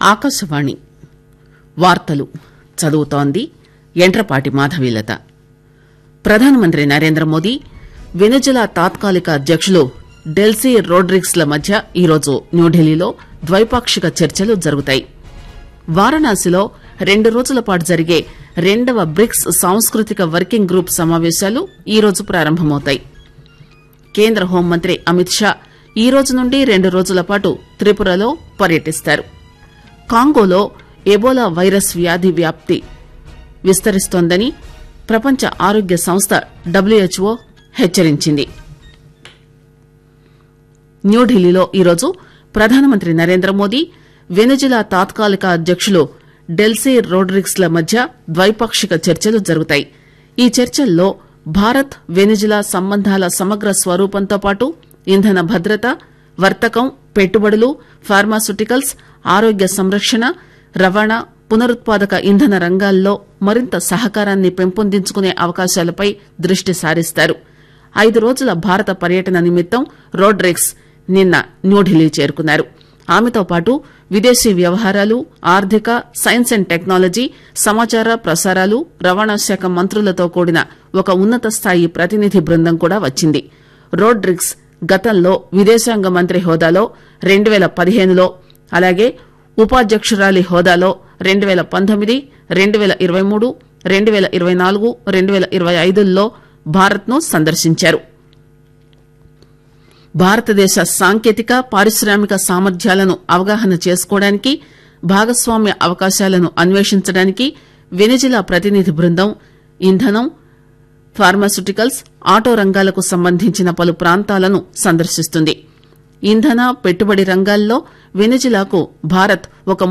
ఆకాశవాణి వార్తలు చదువుతోంది ఎంట్రపాటి మాధవీలత ప్రధానమంత్రి నరేంద్రమోదీ వెనుజులా తాత్కాలిక అధ్యకులు డెల్సీ రోడ్రిగ్స్ ల మధ్య ఈరోజు న్యూఢిల్లీలో ద్వైపాక్షిక చర్చలు జరుగుతాయి వారణాసిలో రెండు రోజుల పాటు జరిగే రెండవ బ్రిక్స్ సాంస్కృతిక వర్కింగ్ గ్రూప్ సమావేశాలు ఈరోజు ప్రారంభమవుతాయి కేంద్ర హోంమంత్రి అమిత్ షా ఈ రోజు నుండి రెండు రోజుల పాటు త్రిపురలో పర్యటిస్తారు కాంగోలో ఎబోలా వైరస్ వ్యాధి వ్యాప్తి విస్తరిస్తోందని ప్రపంచ ఆరోగ్య సంస్థ డబ్ల్యూహెచ్ఓ హెచ్చరించింది న్యూఢిల్లీలో ఈరోజు ప్రధానమంత్రి నరేంద్రమోదీ వెనుజులా తాత్కాలిక అధ్యకులు డెల్సీ రోడ్రిగ్స్ ల మధ్య ద్వైపాక్షిక చర్చలు జరుగుతాయి ఈ చర్చల్లో భారత్ వెనుజులా సంబంధాల సమగ్ర స్వరూపంతో పాటు ఇంధన భద్రత వర్తకం పెట్టుబడులు ఫార్మాస్యూటికల్స్ ఆరోగ్య సంరక్షణ రవాణా పునరుత్పాదక ఇంధన రంగాల్లో మరింత సహకారాన్ని పెంపొందించుకునే అవకాశాలపై దృష్టి సారిస్తారు ఐదు రోజుల భారత పర్యటన నిమిత్తం రోడ్రిగ్స్ నిన్న న్యూఢిల్లీ చేరుకున్నారు ఆమెతో పాటు విదేశీ వ్యవహారాలు ఆర్థిక సైన్స్ అండ్ టెక్నాలజీ సమాచార ప్రసారాలు రవాణా శాఖ మంత్రులతో కూడిన ఒక ఉన్నత స్థాయి ప్రతినిధి బృందం కూడా వచ్చింది రోడ్రిగ్స్ గతంలో విదేశాంగ మంత్రి హోదాలో రెండు పేల పదిహేనులో అలాగే ఉపాధ్యకురాలి హోదాలో రెండు పేల పంతొమ్మిది రెండు పేల ఇరవై మూడు రెండు పేల ఇరవై నాలుగు రెండు పేల ఇరవై ఐదుల్లో భారత్ ను సందర్శించారు భారతదేశ సాంకేతిక పారిశ్రామిక సామర్థ్యాలను అవగాహన చేసుకోవడానికి భాగస్వామ్య అవకాశాలను అన్వేషించడానికి వెనిజిలా ప్రతినిధి బృందం ఇంధనం ఫార్మాస్యూటికల్స్ ఆటో రంగాలకు సంబంధించిన పలు ప్రాంతాలను సందర్శిస్తుంది ఇంధన పెట్టుబడి రంగాల్లో వెనిజిలాకు భారత్ ఒక